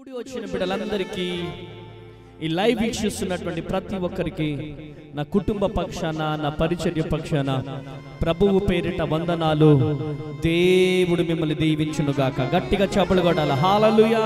కూడి వచ్చిన బిడ్డలందరికీ ఈ లైవ్ వీక్షిస్తున్నటువంటి ప్రతి ఒక్కరికి నా కుటుంబ పక్షాన నా పరిచర్య పక్షాన ప్రభువు పేరిట వందనాలు దేవుడు మిమ్మల్ని దీవించునుగాక గట్టిగా చపలు కొట్టాలి హాలలుయా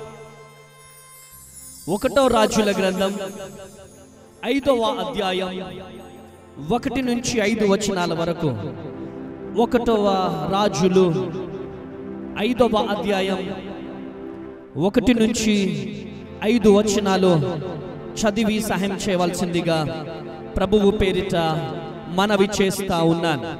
ఒకటో రాజుల గ్రంథం ఐదవ అధ్యాయం ఒకటి నుంచి ఐదు వచనాల వరకు ఒకటవ రాజులు ఐదవ అధ్యాయం ఒకటి నుంచి ఐదు వచనాలు చదివి సహాయం చేయవలసిందిగా ప్రభువు పేరిట మనవి చేస్తా ఉన్నాను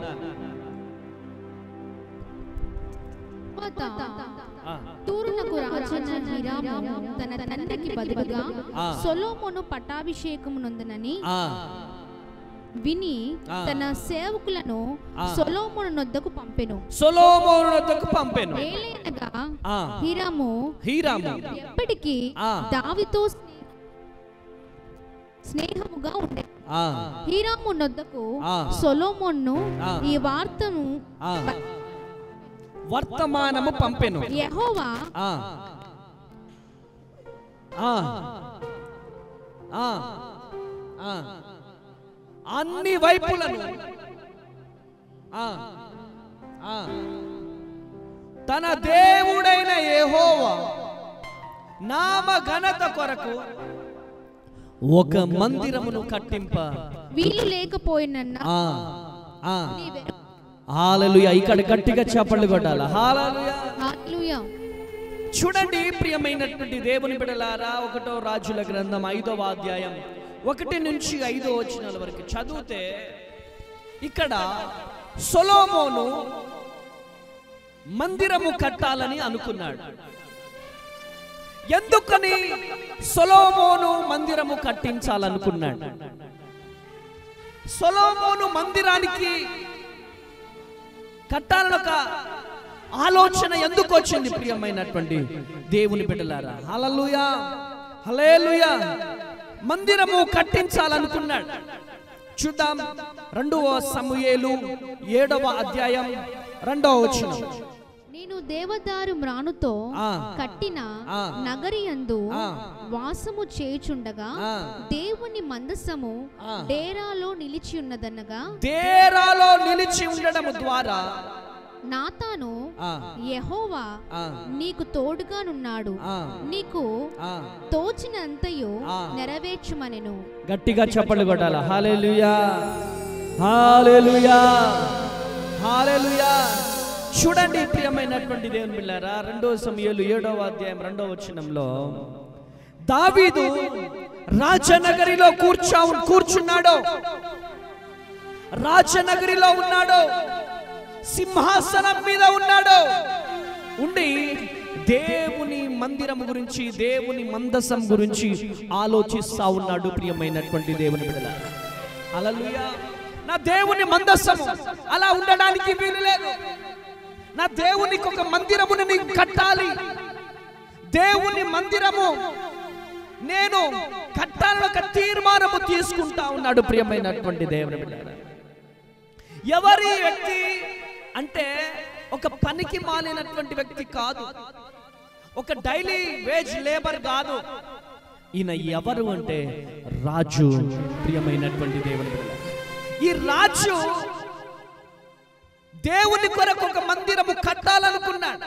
తరువాత ఆ, తూరునకు రాజైన హీరాము తన తండ్రికి బదులుగా ఆ. సొలోమోను పట్టాభిషేకమునందునని ఆ, విని ఆ. తన సేవకులను ఆ. సొలోమోను నొద్దకు పంపెను సొలొమోను వద్దకు పంపెను ఏలైనగా ఆ, హీరాము హీరాము ఎప్పటికీ ఆ. దావితో స్నేహముగా ఉండే ఆ, హీరాము నొద్దకు ఆ. సొలోమోన్ను ఆ. ఈ వార్తను ఆ. వర్తమానము పంపెను యెహోవా ఆ, ఆ, ఆ, ఆ. అన్ని వైపులను ఆ, ఆ. తన దేవుడైన యెహోవా నామ ఘనత కొరకు ఒక మందిరమును కట్టింప వీలు లేకపోయినన్న ఆ, ఆ. నీవే. హాలలుయా ఇక్కడ గట్టిగా చప్పట్లు కొట్టాలి హాలలుయా హల్లెలూయా. చూడండి ప్రియమైనటువంటి దేవుని బిడలారా ఒకటో రాజుల గ్రంథం ఐదవ అధ్యాయం ఒకటి నుంచి ఐదో వచనాల వరకు చదివితే ఇక్కడ సొలోమోను మందిరము కట్టాలని అనుకున్నాడు ఎందుకని సొలోమోను మందిరము కట్టించాలనుకున్నాడు సొలోమోను మందిరానికి కట్టాలని ఒక ఆలోచన ఎందుకు వచ్చింది ప్రియమైనటువంటి దేవుని బిడ్డలారా హల్లెలూయా హల్లెలూయా మందిరము కట్టించాలనుకున్నాడు చూద్దాం రెండవ సమూయేలు ఏడవ అధ్యాయం రెండవ వచనం నేను దేవదారు మ్రానుతో ఆ. కట్టిన ఆ. నగరి యందు ఆ. వాసము చేయుచుండగా ఆ. దేవుని మందసము ఆ. డేరాలో నిలిచి ఉన్నదన్నగా దేరాలో నిలిచి ఉండడం ద్వారా నాతాను ఆ, యెహోవా ఆ, నీకు తోడుగానున్నాడు ఆ, నీకు ఆ. తోచినంతయు ఆ. నెరవేర్చుమనెను గట్టిగా చప్పట్లు కొట్టాల హాలేలుయా హాలేలుయా హాలేలుయా చూడండి ప్రియమైనటువంటి దేవుని బిళ్ళారా రెండవ సమయాలు ఏడవ అధ్యాయం రెండవ వచనంలో దావీదు రాజనగరిలో కూర్చో కూర్చున్నాడు రాజనగరిలో ఉన్నాడు సింహాసనం మీద ఉన్నాడు ఉండి దేవుని మందిరం గురించి దేవుని మందసం గురించి ఆలోచిస్తా ఉన్నాడు ప్రియమైనటువంటి దేవుని బిడ్డల అలలుయా నా దేవుని మందస్సము అలా ఉండడానికి వీలు లేదు నా దేవునికి ఒక మందిరమును నీకు కట్టాలి దేవుని మందిరము నేను కట్టాలని ఒక తీర్మానము తీసుకుంటా ఉన్నాడు ప్రియమైనటువంటి దేవుని బిడ్డలారా ఎవరి వ్యక్తి అంటే ఒక పనికి మాలినటువంటి వ్యక్తి కాదు ఒక డైలీ వేజ్ లేబర్ కాదు ఈయన ఎవరు అంటే రాజు ప్రియమైనటువంటి దేవుని బిడ్డ. ఈ రాజు దేవుని కొరకు ఒక మందిరము కట్టాలనుకున్నాడు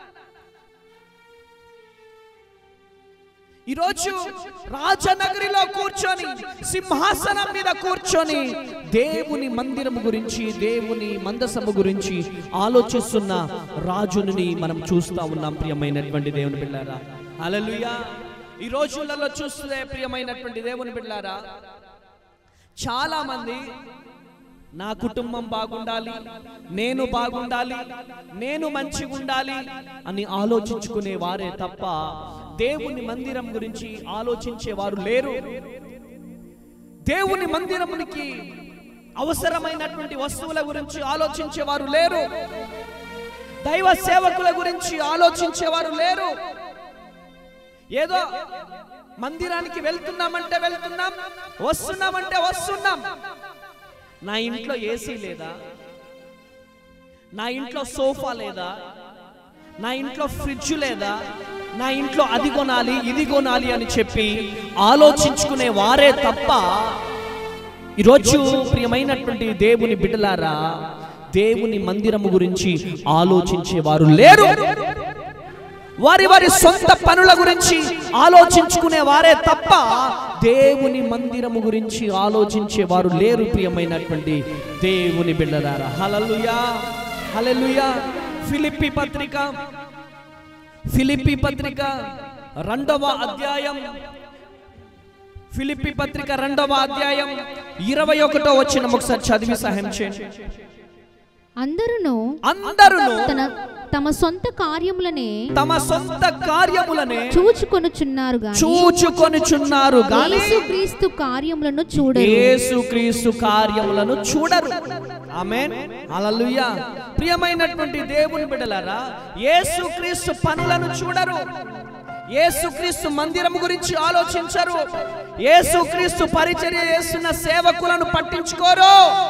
ఈరోజు రాజనగరిలో కూర్చొని సింహాసనం మీద కూర్చొని దేవుని మందిరము గురించి దేవుని మందసము గురించి ఆలోచిస్తున్న రాజుని మనం చూస్తా ఉన్నాం ప్రియమైనటువంటి దేవుని బిడ్డారా హల్లెలూయా ఈ రోజులలో చూస్తే ప్రియమైనటువంటి దేవుని బిడ్డారా చాలా మంది నా కుటుంబం బాగుండాలి నేను బాగుండాలి నేను మంచిగా ఉండాలి అని ఆలోచించుకునే వారే తప్ప దేవుని మందిరం గురించి ఆలోచించే వారు లేరు దేవుని మందిరమునికి అవసరమైనటువంటి వస్తువుల గురించి ఆలోచించేవారు లేరు దైవ సేవకుల గురించి ఆలోచించేవారు లేరు ఏదో మందిరానికి వెళ్తున్నామంటే వెళ్తున్నాం వస్తున్నామంటే వస్తున్నాం నా ఇంట్లో ఏసీ లేదా నా ఇంట్లో సోఫా లేదా నా ఇంట్లో ఫ్రిడ్జ్ లేదా నా ఇంట్లో అది కొనాలి ఇది కొనాలి అని చెప్పి ఆలోచించుకునే వారే తప్ప ఈరోజు ప్రియమైనటువంటి దేవుని బిడ్డలారా దేవుని మందిరము గురించి ఆలోచించేవారు లేరు వారి వారి సొంత పనుల గురించి ఆలోచించుకునే వారే తప్ప దేవుని మందిరము గురించి ఆలోచించేవారు లేరు ప్రియమైనటువంటి దేవుని బిడ్డలారా హలలుయా హలలుయా ఫిలిప్పి పత్రిక ఫిలిప్పి పత్రిక రెండవ అధ్యాయం ఫిలిప్పి పత్రిక రెండవ అధ్యాయం ఇరవై ఒకటో వచ్చిన ఒకసారి చదివి సహాయం చేయండి అందరును అందరూ తన తమ సొంత కార్యములనే తమ సొంత కార్యములనే చూచుకొనుచున్నారు గాని చూచుకొనుచున్నారు గాని యేసుక్రీస్తు కార్యములను చూడరు యేసుక్రీస్తు కార్యములను చూడరు ఆమేన్ హల్లెలూయా ప్రియమైనటువంటి దేవుని బిడ్డలారా యేసుక్రీస్తు పనులను చూడరు యేసుక్రీస్తు మందిరం గురించి ఆలోచించరు యేసుక్రీస్తు పరిచర్య చేస్తున్న సేవకులను పట్టించుకోరు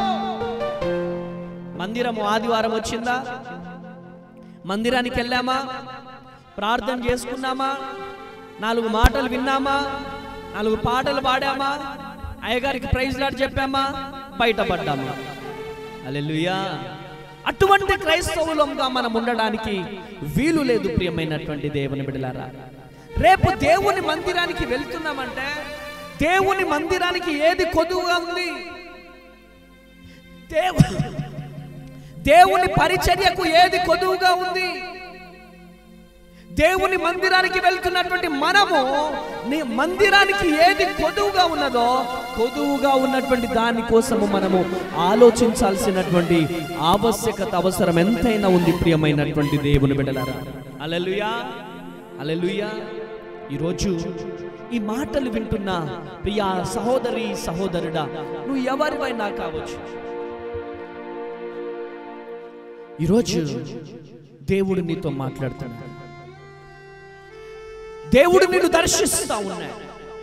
మందిరము ఆదివారం వచ్చిందా మందిరానికి వెళ్ళామా ప్రార్థన చేసుకున్నామా నాలుగు మాటలు విన్నామా నాలుగు పాటలు పాడామా అయ్యగారికి ప్రైజ్ లాడ్ చెప్పామా బయటపడ్డామా అలెలుయా అటువంటి క్రైస్తవులంగా మనం ఉండడానికి వీలు లేదు ప్రియమైనటువంటి దేవుని బిడలారా రేపు దేవుని మందిరానికి వెళ్తున్నామంటే దేవుని మందిరానికి ఏది కొదువుగా ఉంది దేవు దేవుని పరిచర్యకు ఏది కొదువుగా ఉంది దేవుని మందిరానికి వెళ్తున్నటువంటి మనము నీ మందిరానికి ఏది కొదువుగా ఉన్నదో కొదువుగా ఉన్నటువంటి దానికోసము మనము ఆలోచించాల్సినటువంటి ఆవశ్యకత అవసరం ఎంతైనా ఉంది ప్రియమైనటువంటి దేవుని బిడ్డలారా అలెలుయా అలెలుయా ఈరోజు ఈ మాటలు వింటున్న ప్రియా సహోదరి సహోదరుడా నువ్వు ఎవరివైనా కావచ్చు ఈరోజు దేవుడు నీతో మాట్లాడుతున్నాడు దేవుడు నిన్ను దర్శిస్తా ఉన్నాడు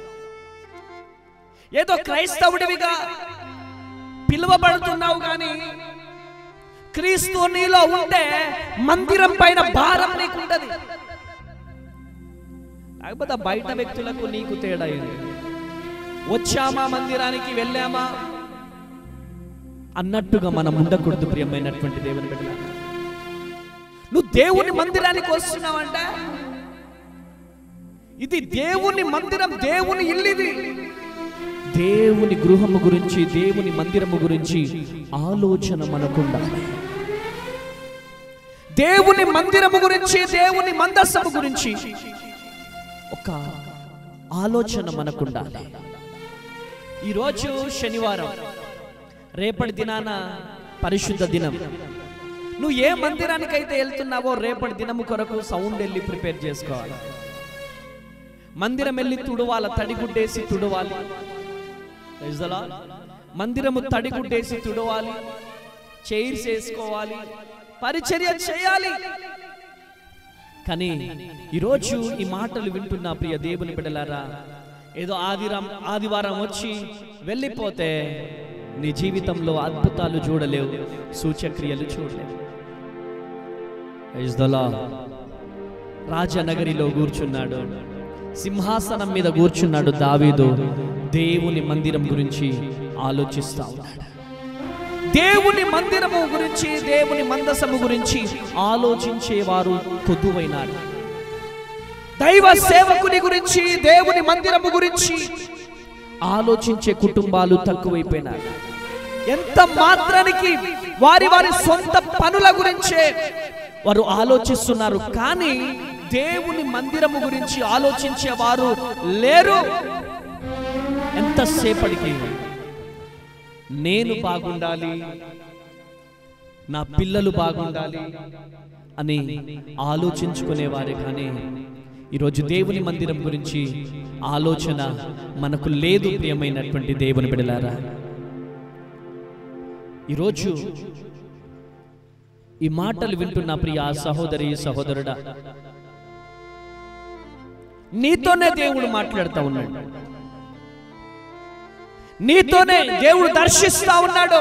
ఏదో క్రైస్తవుడివిగా పిలువబడుతున్నావు కానీ క్రీస్తు నీలో ఉంటే మందిరం పైన భారం నీకుంటది లేకపోతే బయట వ్యక్తులకు నీకు తేడా ఏంటి వచ్చామా మందిరానికి వెళ్ళామా అన్నట్టుగా మనం ఉండకూడదు ప్రియమైనటువంటి దేవుని బిడ్డ నువ్వు దేవుని మందిరానికి వస్తున్నావంటే ఇది దేవుని మందిరం దేవుని ఇల్లు ఇది దేవుని గృహము గురించి దేవుని మందిరము గురించి ఆలోచన మనకుండాలి దేవుని మందిరము గురించి దేవుని మందస్సము గురించి ఒక ఆలోచన మనకుండాలి ఈరోజు శనివారం రేపటి దినాన పరిశుద్ధ దినం నువ్వు ఏ మందిరానికి అయితే వెళ్తున్నావో రేపటి దినము కొరకు సౌండ్ వెళ్ళి ప్రిపేర్ చేసుకోవాలి మందిరం వెళ్ళి తుడవాల తడిగుడ్డేసి తుడవాలి Praise the Lord. మందిరము తడిగుడ్డేసి తుడవాలి చైర్స్ వేసుకోవాలి పరిచర్య చేయాలి కానీ ఈరోజు ఈ మాటలు వింటున్న ప్రియ దేవుని బిడ్డలారా ఏదో ఆదిరం ఆదివారం వచ్చి వెళ్ళిపోతే నీ జీవితంలో అద్భుతాలు చూడలేవు సూచక్రియలు చూడలేవు Praise the Lord. రాజనగరిలో కూర్చున్నాడు సింహాసనం మీద కూర్చున్నాడు దావీదు దేవుని మందిరం గురించి ఆలోచిస్తా ఉన్నాడు దేవుని మందిరము గురించి దేవుని మందసము గురించి ఆలోచించేవారు కొద్దువైనారు దైవ సేవకుని గురించి దేవుని మందిరము గురించి ఆలోచించే కుటుంబాలు తక్కువైపోయినారు ఎంత మాత్రానికి వారి వారి సొంత పనుల గురించే వారు ఆలోచిస్తున్నారు కానీ దేవుని మందిరము గురించి ఆలోచించే వారు లేరు ఎంతసేపటికి నేను బాగుండాలి నా పిల్లలు బాగుండాలి అని ఆలోచించుకునేవారే కానీ ఈరోజు దేవుని మందిరం గురించి ఆలోచన మనకు లేదు ప్రియమైనటువంటి దేవుని బిడలారా ఈరోజు ఈ మాటలు వింటున్న ప్రియ సహోదరి సహోదరుడా నీతోనే దేవుడు మాట్లాడుతూ ఉన్నాడు నీతోనే దేవుడు దర్శిస్తా ఉన్నాడు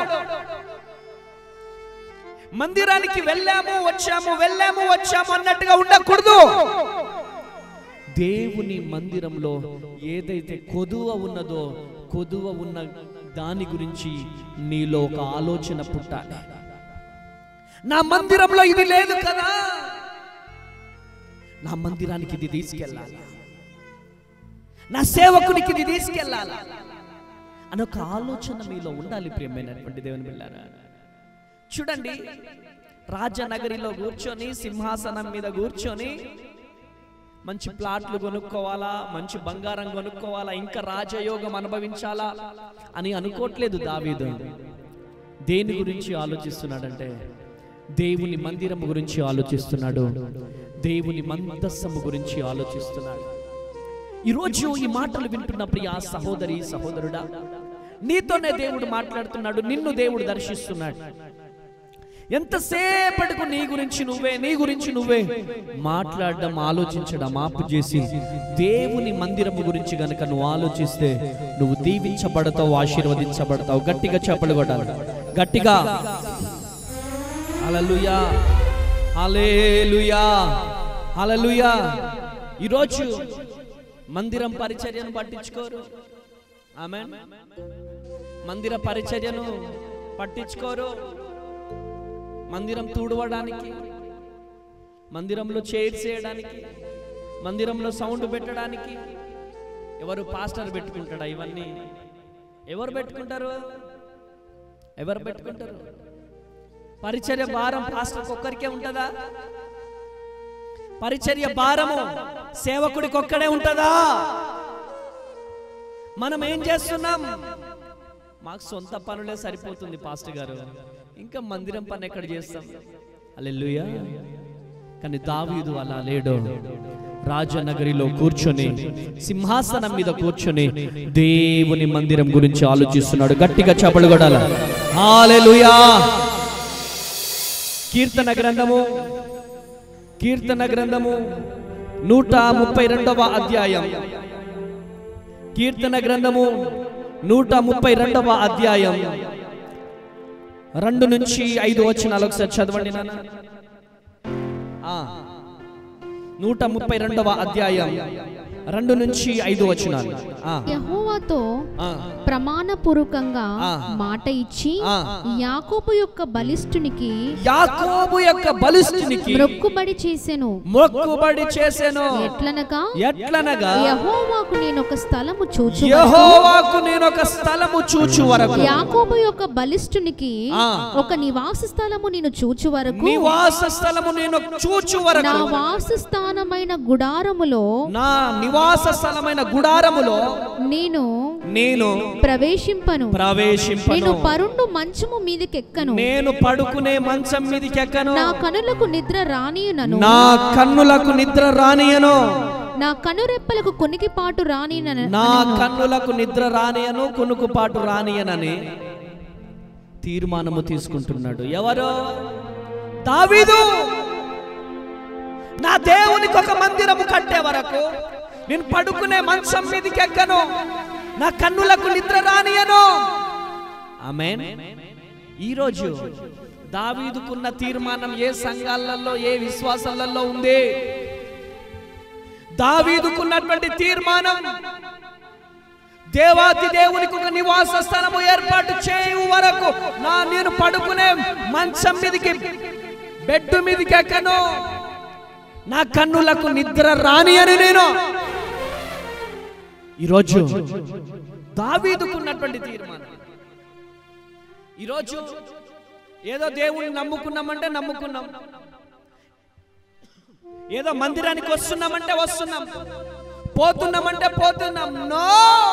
మందిరానికి వెళ్ళాము వచ్చాము వెళ్ళాము వచ్చాము అన్నట్టుగా ఉండకూడదు దేవుని మందిరంలో ఏదైతే కొదువ ఉన్నదో కొదువ ఉన్న దాని గురించి నీలో ఒక ఆలోచన పుట్టాలి నా మందిరంలో ఇది లేదు కదా నా మందిరానికి ఇది తీసుకెళ్ళాలి నా సేవకునికి ఇది తీసుకెళ్ళాలి అని ఒక ఆలోచన మీలో ఉండాలి ప్రియమైనటువంటి దేవుని బిళ్ళారా చూడండి రాజనగరిలో కూర్చొని సింహాసనం మీద కూర్చొని మంచి ప్లాట్లు కొనుక్కోవాలా మంచి బంగారం కొనుక్కోవాలా ఇంకా రాజయోగం అనుభవించాలా అని అనుకోవట్లేదు దావీదు దేని గురించి ఆలోచిస్తున్నాడంటే దేవుని మందిరం గురించి ఆలోచిస్తున్నాడు దేవుని మందస్సము గురించి ఆలోచిస్తున్నాడు ఈరోజు ఈ మాటలు వింటున్న ప్రియ సహోదరి సహోదరుడా నీతోనే దేవుడు మాట్లాడుతున్నాడు నిన్ను దేవుడు దర్శిస్తున్నాడు ఎంతసేపటికి నీ గురించి నువ్వే నీ గురించి నువ్వే మాట్లాడడం ఆలోచించడం ఆపు చేసి దేవుని మందిరము గురించి గనక నువ్వు ఆలోచిస్తే నువ్వు దీవించబడతావు ఆశీర్వదించబడతావు గట్టిగా చెప్పలు కొట్టాలి గట్టిగా హల్లెలూయా హల్లెలూయా హల్లెలూయా ఈరోజు మందిరం పరిచర్యను పట్టించుకోరు ఆమె మందిర పరిచర్యను పట్టించుకోరు మందిరం తూడవడానికి మందిరంలో చైర్స్ వేయడానికి మందిరంలో సౌండ్ పెట్టడానికి ఎవరు పాస్టర్ పెట్టుకుంటాడా ఇవన్నీ ఎవరు పెట్టుకుంటారు ఎవరు పెట్టుకుంటారు పరిచర్య భారం పాస్టర్కి ఒక్కరికే ఉంటుందా పరిచర్య భారము సేవకుడికి ఒక్కడే ఉంటుందా మనం ఏం చేస్తున్నాం మాకు సొంత పనులే సరిపోతుంది పాస్టర్ గారు ఇంకా మందిరం పని ఎక్కడ చేస్తాం అల్లెలుయా కానీ దావీదు అలా లేడు రాజనగరిలో కూర్చొని సింహాసనం మీద కూర్చొని దేవుని మందిరం గురించి ఆలోచిస్తున్నాడు గట్టిగా చపలు కొడాల హల్లెలూయా కీర్తన గ్రంథము కీర్తన గ్రంథము నూట ముప్పై రెండవ అధ్యాయం కీర్తన గ్రంథము నూట ముప్పై రెండవ అధ్యాయం రెండు నుంచి ఐదు వచనాలు ఒకసారి చదవండి నాన్న ఆ, నూట ముప్పై రెండవ అధ్యాయం రెండు నుంచి ఐదు వచనాలు ఆ, యెహోవాతో ఆ, ప్రమాణపూర్వకంగా ఆ. మాట ఇచ్చి ఆ. యాకోబు యొక్క బలిష్ఠునికి యాకోబు యొక్క బలిష్ఠునికి మ్రొక్కుబడి చేసెను మొక్కుబడి చేసెను ఎట్లనగా ఎట్లనగా యెహోవాకు నేను ఒక స్థలము చూచు యెహోవాకు నేను ఒక స్థలము చూచు వరకు యాకోబు యొక్క బలిష్ఠునికి ఆ. ఒక నివాస స్థలము నేను చూచు వరకు నివాస స్థలము నేను చూచు నా వరకు వాసస్థానమైన గుడారములో నా నివాస స్థలమైన గుడారములో నేను నేను ప్రవేశింపను నేను ప్రవేశింపను పరుండు మంచము మీదకెక్కను నేను పడుకునే మంచం మీదకి ఎక్కను నా కనులకు నిద్ర రానియనను నా కన్నులకు నిద్ర రానియను నా కనురెప్పలకు కొనికిపాటు రానియనను నా కన్నులకు నిద్ర రానియను కునుకుపాటు రానియనని తీర్మానము తీసుకుంటున్నాడు ఎవరు దావీదు నా దేవునికి ఒక మందిరము కట్టే వరకు నేను పడుకునే మంచం మీదకి ఎక్కను నా కన్నులకు నిద్ర రానియను ఆమేన్ ఈరోజు దావీదుకున్న తీర్మానం ఏ సంఘాలలో ఏ విశ్వాసాలలో ఉంది దావీదుకున్నటువంటి తీర్మానం దేవాతి దేవునికి ఒక నివాస స్థలము ఏర్పాటు చేయు వరకు నా నేను పడుకునే మంచం మీదకి బెడ్ మీదకి ఎక్కను నా కన్నులకు నిద్ర రాని అని నేను ఈరోజు దావీదుకున్నటువంటి తీర్మానం ఈరోజు ఏదో దేవుణ్ణి నమ్ముకున్నామంటే నమ్ముకున్నాం ఏదో మందిరానికి వస్తున్నామంటే వస్తున్నాం పోతున్నామంటే పోతున్నాం నో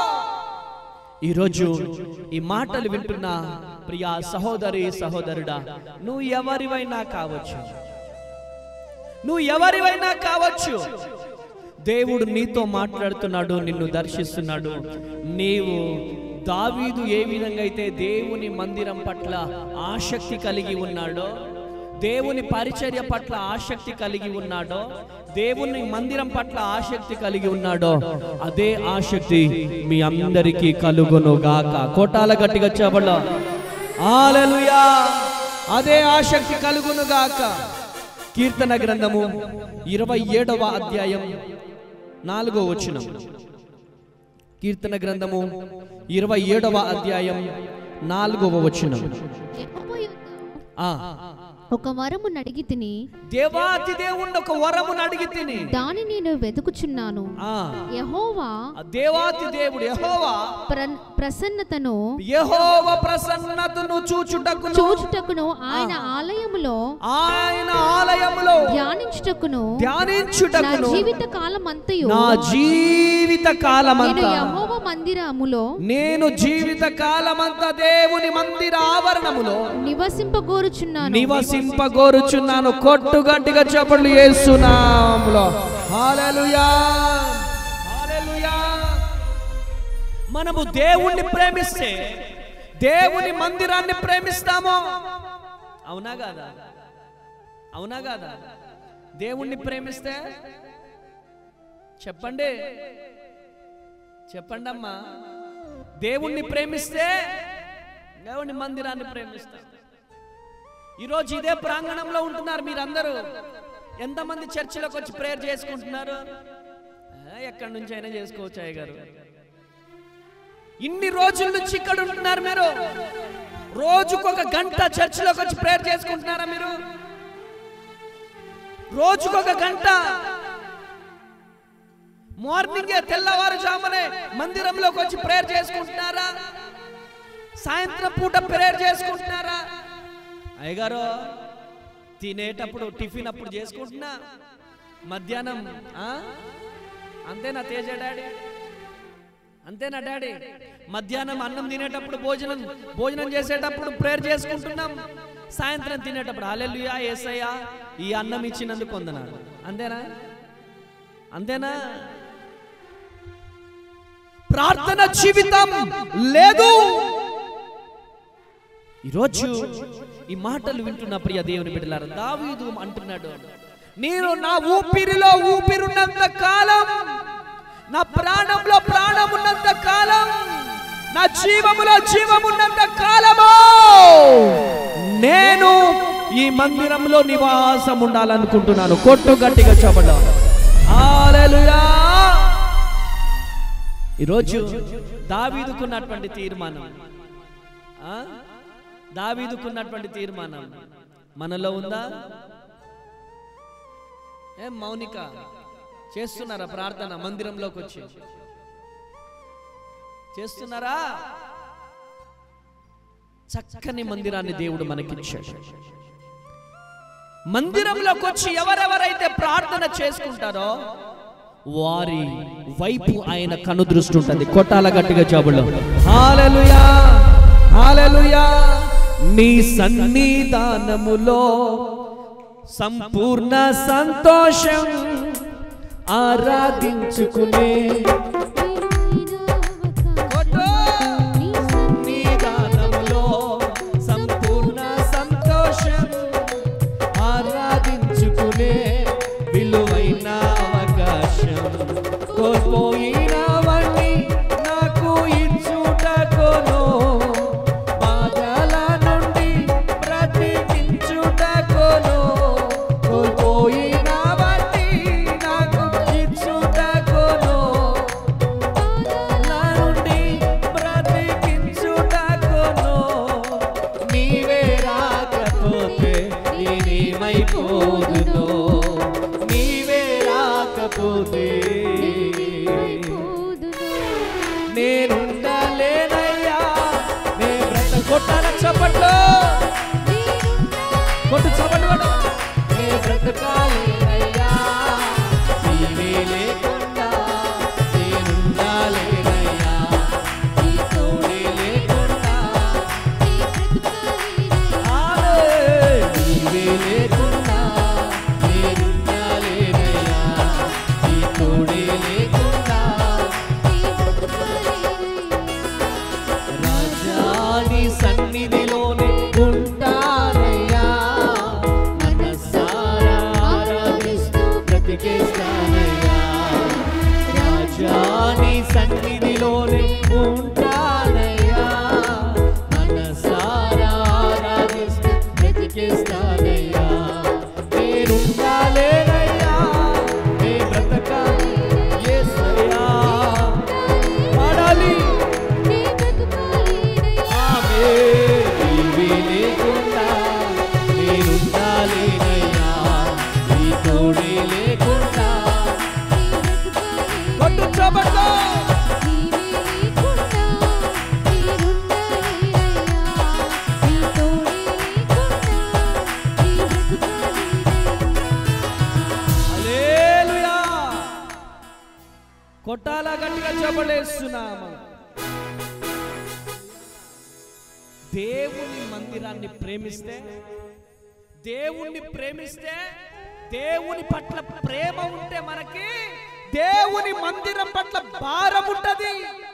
ఈరోజు ఈ మాటలు వింటున్న ప్రియా సహోదరి సహోదరుడా నువ్వు ఎవరివైనా కావచ్చు నువ్వు ఎవరివైనా కావచ్చు దేవుడు నీతో మాట్లాడుతున్నాడు నిన్ను దర్శిస్తున్నాడు నీవు దావీదు ఏ విధంగా అయితే దేవుని మందిరం పట్ల ఆసక్తి కలిగి ఉన్నాడో దేవుని పరిచర్య పట్ల ఆసక్తి కలిగి ఉన్నాడో దేవుని మందిరం పట్ల ఆసక్తి కలిగి ఉన్నాడో అదే ఆసక్తి మీ అందరికీ కలుగును గాక కోటాల గట్టిగా చెప్పల హల్లెలూయా అదే ఆసక్తి కలుగును గాక కీర్తన గ్రంథము ఇరవై ఏడవ అధ్యాయం నాలుగో వచనం కీర్తన గ్రంథము ఇరవై ఏడవ అధ్యాయం నాలుగవ వచనం యెహోవా యొద్ద ఆ ఒక వరము నడిగి తిని దేవాతి దేవుణ్ణి ఒక వరమును అడిగి తిని దాని నేను వెతుకుచున్నాను ఆ యెహోవా ఆ దేవాతి దేవుడు యెహోవా ప్ర- ప్రసన్నతను యెహోవ ప్రసన్నతను చూచుటకును చూచుటకును ఆయన ఆలయములో ఆయన ఆలయములో ధ్యానించుటకును నా ధ్యానించుటకును జీవిత కాలమంతయు నా జీవిత నేను కాలమంతా యెహోవ మందిరములో నేను జీవిత కాలమంతా దేవుని మందిర ఆవరణములో నివసింపగోరుచున్నాను నివసింపగోరుచున్నాను కొట్టు గట్టిగా చెప్పట్లు చేస్తున్నాములో హల్లెలూయా హల్లెలూయా మనము దేవుణ్ణి ప్రేమిస్తే దేవుని మందిరాన్ని ప్రేమిస్తాము అవునా కాదా అవునా కాదా దేవుణ్ణి ప్రేమిస్తే చెప్పండి చెప్పండి అమ్మా దేవుణ్ణి ప్రేమిస్తే దేవుని మందిరాన్ని ప్రేమిస్తాం ఈరోజు ఇదే ప్రాంగణంలో ఉంటున్నారు మీరందరూ ఎంతమంది చర్చిలోకి వచ్చి ప్రేయర్ చేసుకుంటున్నారు ఆ, ఎక్కడి నుంచి అయినా చేసుకోవచ్చు అయ్య గారు ఇన్ని రోజుల నుంచి ఇక్కడ ఉంటున్నారు మీరు రోజుకొక గంట చర్చిలోకి వచ్చి ప్రేయర్ చేసుకుంటున్నారా మీరు రోజుకొక గంట మార్నింగే తెల్లవారుజామునే మందిరంలోకి వచ్చి ప్రేయర్ చేసుకుంటున్నారా సాయంత్రం పూట ప్రేయర్ చేసుకుంటున్నారా అయ్యగారు తినేటప్పుడు టిఫిన్ అప్పుడు చేసుకుంటున్నా మధ్యాహ్నం ఆ? అంతేనా తేజ డాడీ అంతేనా డాడీ మధ్యాహ్నం అన్నం తినేటప్పుడు భోజనం భోజనం చేసేటప్పుడు ప్రేయర్ చేసుకుంటున్నాం సాయంత్రం తినేటప్పుడు అలెలుయా ఏసయ్యా ఈ అన్నం ఇచ్చినందుకు వందనాలు అంతేనా అంతేనా ప్రార్థన జీవితం లేదు ఈరోజు ఈ మాటలు వింటున్న ప్రియ దేవుని బిడ్డలారా దావీదు అంటున్నాడు నేను నా ఊపిరిలో ఊపిరున్నంత కాలం నా ప్రాణంలో ప్రాణం ఉన్నంత కాలం నా జీవములో జీవమున్నంత కాలము నేను ఈ మందిరంలో నివాసం ఉండాలనుకుంటున్నాను కొట్టు గట్టిగా చెప్పడం హల్లెలూయా ఈరోజు దావీదుకున్నటువంటి తీర్మానం ఆ? దావీదుకున్నటువంటి తీర్మానం మనలో ఉందా ఏం మౌనిక చేస్తున్నారా ప్రార్థన మందిరంలోకి వచ్చి చేస్తున్నారా చక్కని మందిరాన్ని దేవుడు మనకిచ్చాడు మందిరంలోకి వచ్చి ఎవరెవరైతే ప్రార్థన చేసుకుంటారో వారి వైపు ఆయన కను దృష్టి ఉంటుంది కొట్టాల గట్టిగా జాబులో హాలెలుయా హాలెలుయా నీ సన్నిధానములో సంపూర్ణ సంతోషం ఆరాధించుకునే కొట్టు. సన్నిధానములో సంపూర్ణ సంతోషం ఆరాధించుకునే విలువైన అవకాశం కోల్పోయినవన్నీ నాకు ఇచ్చుటకును బాధల నుండి బ్రతికించుటకును కోల్పోయినవన్నీ నాకు ఇచ్చుటకును నా నుండి బ్రతికించుటకును నీవే రాకపోతే నేనేమైపోదును నీవే రాకపోతే నేనుండలేనయ్యా నే బ్రత కొట్టాల చప్పట్లు కొట్టు చప్పట్లు కొట్టు నే బ్రతకాలేనయ్యా నీవే లేకుండా నేనుండాలేనయ్యా నీ తోడే లేకుండా ఆలే నీవే లేకుండా నేనుండాలేనయ్యా నీ తోడే లేకుండా రాజాని సన్నిధిలోనే ఉంటానయ్యా మనసారా ఆరాధిస్తూ బ్రతికేస్తానయ్యా రాజాని సన్నిధిలోనే ఉంటానయ్యా మనసారా ఆరాధిస్తూ బ్రతికేస్తానయ్యా నేనుండాలేనయ్యా నే బ్రతకాలి కొట్టాలా గట్టిగా చెప్పలేస్తున్నాము దేవుని మందిరాన్ని ప్రేమిస్తే దేవుణ్ణి ప్రేమిస్తే దేవుని పట్ల ప్రేమ ఉంటే మనకి దేవుని మందిరం పట్ల భారం ఉంటది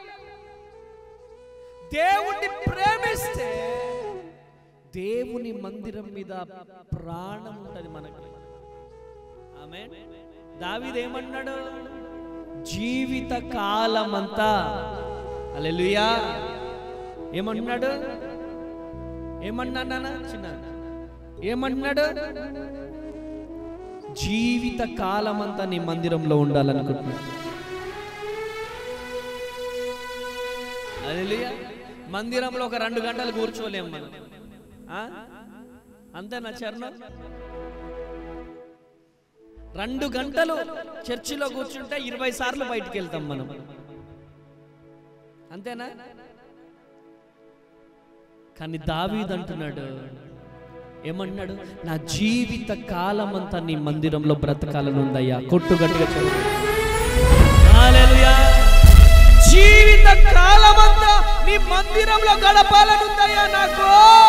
దేవుణ్ణి ప్రేమిస్తే దేవుని మందిరం మీద ప్రాణం ఉంటది మనకి ఆమె దావిదేమన్నాడు జీవిత కాలమంతా అలెలుయా ఏమన్నాడు ఏమన్నానా చిన్న ఏమన్నాడు జీవిత కాలమంతా నీ మందిరంలో ఉండాలనుకుంటున్నాడు అలెలుయా మందిరంలో ఒక రెండు గంటలు కూర్చోలేం మనం ఆ? అంతేనా చరణం రెండు గంటలు చర్చిలో కూర్చుంటే ఇరవై సార్లు బయటికి వెళ్తాం మనం అంతేనా కానీ దావీద్ అంటున్నాడు ఏమన్నాడు నా జీవిత కాలమంతా నీ మందిరంలో బ్రతకాలని ఉందయ్యా కొట్టు గట్టిగా చెప్పు. హల్లెలూయా. జీవిత కాలమంతా నీ మందిరంలో గడపాలని ఉందయ్యా నాకు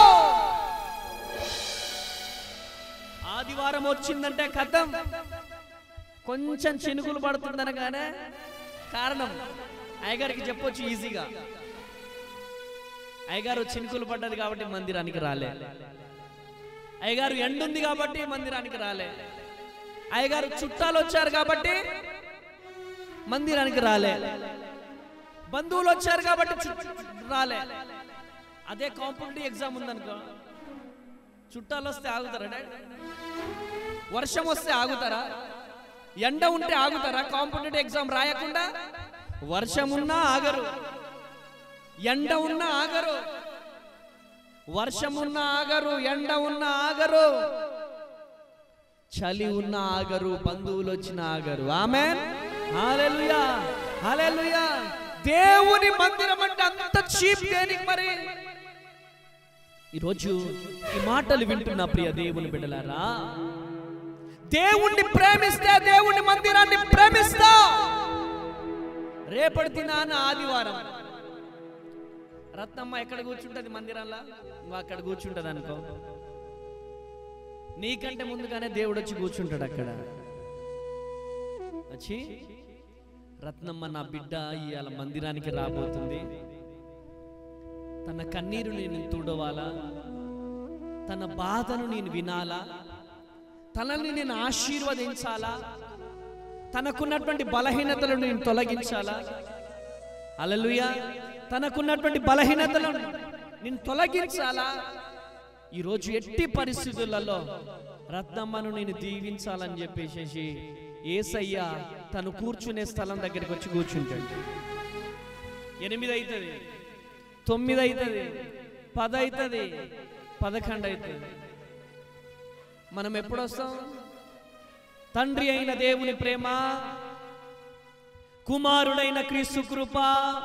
ఆదివారం వచ్చిందంటే కథం కొంచెం చినుకులు పడుతుందనగానే కారణం అయ్యగారికి చెప్పొచ్చు ఈజీగా అయ్యగారు చినుకులు పడ్డది కాబట్టి మందిరానికి రాలే అయ్యగారు ఎండుంది కాబట్టి మందిరానికి రాలే అయ్యగారు చుట్టాలు వచ్చారు కాబట్టి మందిరానికి రాలే బంధువులు వచ్చారు కాబట్టి చు- రాలే అదే కాంపిటేటివ్ ఎగ్జామ్ ఉందనుకో చుట్టాలు వస్తే ఆగుతారా డాడీ? వర్షం వస్తే ఆగుతారా ఎండ ఉంటే ఆగుతారా కాంపిటేటివ్ ఎగ్జామ్ రాయకుండా వర్షం ఉన్నా ఆగరు ఎండ ఉన్నా ఆగరు వర్షం ఉన్నా ఆగరు ఎండ ఉన్నా ఆగరు చలి ఉన్న ఆగరు బంధువులు వచ్చిన ఆగరు ఆమె హల్లెలూయా హల్లెలూయా దేవుని మందిరం అంటే అంత చీప్ దేనికి మరి ఈరోజు ఈ మాటలు వింటున్న ప్రియ దేవుని బిడ్డలారా దేవుణ్ణి ప్రేమిస్తే దేవుని మందిరాన్ని ప్రేమిస్తా రేపటి దినాన ఆదివారం రత్నమ్మ ఎక్కడ కూర్చుంటది మందిరంలో నువ్వు అక్కడ కూర్చుంటది అనుకో నీకంటే ముందుగానే దేవుడు వచ్చి కూర్చుంటాడు అక్కడ వచ్చి రత్నమ్మ నా బిడ్డ ఇవాళ మందిరానికి రాబోతుంది తన కన్నీరు నేను తుడవాలా తన బాధను నేను వినాలా తనని నేను ఆశీర్వదించాలా తనకున్నటువంటి బలహీనతలను నేను తొలగించాలా అలలుయ తనకున్నటువంటి బలహీనతలను నేను తొలగించాలా ఈరోజు ఎట్టి పరిస్థితులలో రత్నమ్మను నేను దీవించాలని చెప్పేసి ఏసయ్య తను కూర్చునే స్థలం దగ్గరికి వచ్చి కూర్చుంటాడు ఎనిమిది అవుతుంది తొమ్మిది అవుతుంది పది అవుతుంది పదకొండు అవుతుంది మనం ఎప్పుడు వస్తాం తండ్రి అయిన దేవుని ప్రేమ కుమారుడైన క్రీస్తు కృప